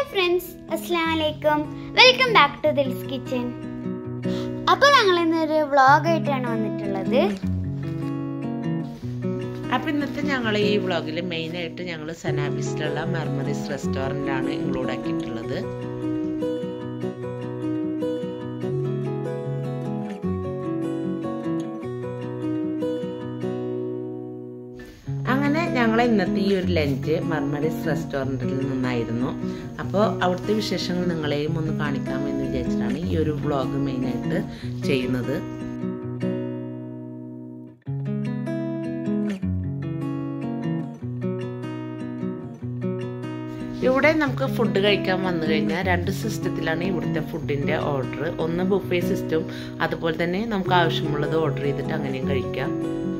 friends അസ്സാം വലൈക്കും welcome back to Dil's kitchen അപ്പോൾ ഞങ്ങൾ ഇന്നൊരു വ്ളോഗായിട്ടാണ് വന്നിട്ടുള്ളത് അപ്പം ഇന്നത്തെ ഞങ്ങൾ ഈ വ്ളോഗിൽ മെയിനായിട്ട് ഞങ്ങൾ സനാബിസിലുള്ള മെർമറീസ് റെസ്റ്റോറൻ്റ് ഇൻക്ലൂഡ് ആക്കിയിട്ടുള്ളത് അങ്ങനെ ഞങ്ങൾ ഇന്നത്തെ ഈ ഒരു ലഞ്ച് മർമറീസ് റെസ്റ്റോറൻറ്റിൽ നിന്നായിരുന്നു അപ്പോൾ അവിടുത്തെ വിശേഷങ്ങൾ നിങ്ങളെയും ഒന്ന് കാണിക്കാമെന്ന് വിചാരിച്ചിട്ടാണ് ഈ ഒരു വ്ളോഗ് മെയിനായിട്ട് ചെയ്യുന്നത് ഇവിടെ നമുക്ക് ഫുഡ് കഴിക്കാൻ വന്നു കഴിഞ്ഞാൽ രണ്ട് സിസ്റ്റത്തിലാണ് ഇവിടുത്തെ ഫുഡിൻ്റെ ഓർഡർ ഒന്ന് ബുഫേ സിസ്റ്റം അതുപോലെ തന്നെ നമുക്ക് ആവശ്യമുള്ളത് ഓർഡർ ചെയ്തിട്ട് അങ്ങനെയും കഴിക്കാം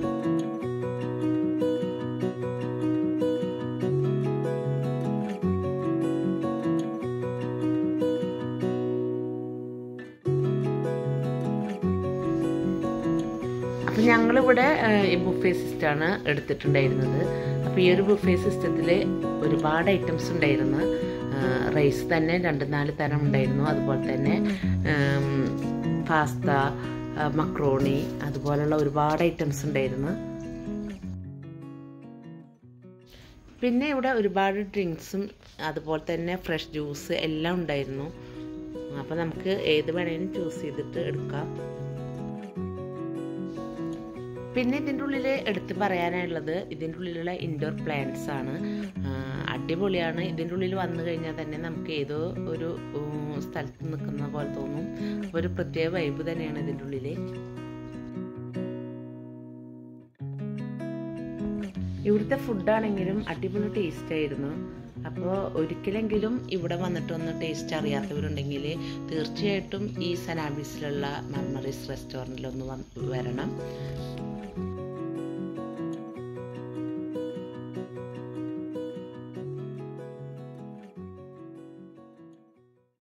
അപ്പം ഞങ്ങളിവിടെ ഈ ബുഫേ സിസ്റ്റമാണ് എടുത്തിട്ടുണ്ടായിരുന്നത് അപ്പോൾ ഈ ഒരു ബുഫേ സിസ്റ്റത്തിൽ ഒരുപാട് ഐറ്റംസ് ഉണ്ടായിരുന്നു റൈസ് തന്നെ രണ്ട് നാല് തരം ഉണ്ടായിരുന്നു അതുപോലെ തന്നെ പാസ്ത മക്രോണി അതുപോലുള്ള ഒരുപാട് ഐറ്റംസ് ഉണ്ടായിരുന്നു പിന്നെ ഇവിടെ ഒരുപാട് ഡ്രിങ്ക്സും അതുപോലെ തന്നെ ഫ്രഷ് ജ്യൂസ് എല്ലാം ഉണ്ടായിരുന്നു അപ്പോൾ നമുക്ക് ഏത് വേണേലും ചൂസ് ചെയ്തിട്ട് എടുക്കാം പിന്നെ ഇതിൻ്റെ ഉള്ളിൽ എടുത്ത് പറയാനുള്ളത് ഇതിൻ്റെ ഉള്ളിലുള്ള ഇൻഡോർ പ്ലാന്റ്സ് ആണ് അടിപൊളിയാണ് ഇതിൻ്റെ ഉള്ളിൽ വന്നു കഴിഞ്ഞാൽ തന്നെ നമുക്ക് ഏതോ ഒരു സ്ഥലത്ത് നിൽക്കുന്ന പോലെ തോന്നും ഒരു പ്രത്യേക വൈബ് തന്നെയാണ് ഇതിൻ്റെ ഉള്ളിൽ ഇവിടുത്തെ ഫുഡാണെങ്കിലും അടിപൊളി ടേസ്റ്റ് ആയിരുന്നു അപ്പോൾ ഒരിക്കലെങ്കിലും ഇവിടെ വന്നിട്ടൊന്ന് ടേസ്റ്റ് അറിയാത്തവരുണ്ടെങ്കിൽ തീർച്ചയായിട്ടും ഈ സനാബീസിലുള്ള മർമറീസ് റെസ്റ്റോറൻറ്റിലൊന്ന് വരണം